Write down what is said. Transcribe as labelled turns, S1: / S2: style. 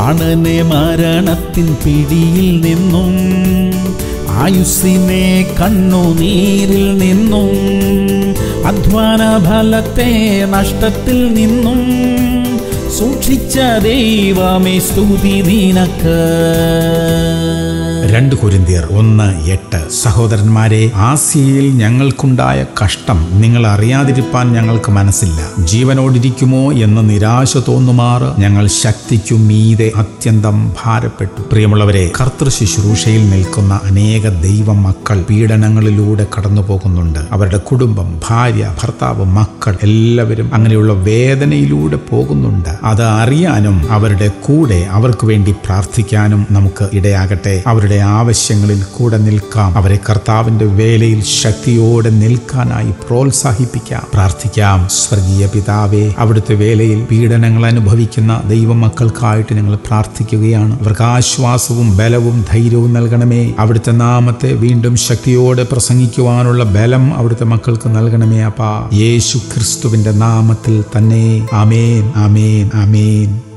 S1: പ്രാണനെ മരണത്തിൻ പിടിയിൽ നിന്നും ആയുസ്സിനെ കണ്ണുനീരിൽ നിന്നും അധ്വാന ഫലത്തെ നഷ്ടത്തിൽ നിന്നും സൂക്ഷിച്ച ദൈവമേ സ്തുതി നിനക്ക്
S2: രണ്ട് കുരിന്തിയർ ഒന്ന് എട്ട് സഹോദരന്മാരെ ആസിയയിൽ ഞങ്ങൾക്കുണ്ടായ കഷ്ടം നിങ്ങൾ അറിയാതിരിപ്പാൻ ഞങ്ങൾക്ക് മനസ്സില്ല ജീവനോടിരിക്കുമോ എന്ന് നിരാശ തോന്നുമാറ് ഞങ്ങൾ ശക്തിക്കു മീതെ അത്യന്തം ഭാരപ്പെട്ടു പ്രിയമുള്ളവരെ കർത്തൃ ശുശ്രൂഷയിൽ നിൽക്കുന്ന അനേക ദൈവ മക്കൾ പീഡനങ്ങളിലൂടെ കടന്നു പോകുന്നുണ്ട് അവരുടെ കുടുംബം ഭാര്യ ഭർത്താവ് മക്കൾ എല്ലാവരും അങ്ങനെയുള്ള വേദനയിലൂടെ പോകുന്നുണ്ട് അത് അറിയാനും അവരുടെ കൂടെ അവർക്ക് വേണ്ടി പ്രാർത്ഥിക്കാനും നമുക്ക് ഇടയാകട്ടെ അവരുടെ ആവശ്യങ്ങളിൽ കൂടെ നിൽക്കാം അവരെ കർത്താവിന്റെ വേലയിൽ ശക്തിയോടെ നിൽക്കാനായി പ്രോത്സാഹിപ്പിക്കാം പ്രാർത്ഥിക്കാം സ്വർഗീയ പിതാവേ അവിടുത്തെ വേലയിൽ പീഡനങ്ങൾ അനുഭവിക്കുന്ന ദൈവമക്കൾക്കായിട്ട് ഞങ്ങൾ പ്രാർത്ഥിക്കുകയാണ് അവർക്ക് ആശ്വാസവും ബലവും ധൈര്യവും നൽകണമേ അവിടുത്തെ നാമത്തെ വീണ്ടും ശക്തിയോടെ പ്രസംഗിക്കുവാനുള്ള ബലം അവിടുത്തെ മക്കൾക്ക് നൽകണമേ അപ്പാ യേശു ക്രിസ്തുവിന്റെ നാമത്തിൽ തന്നെ ആമേൻ ആമേൻ ആമേൻ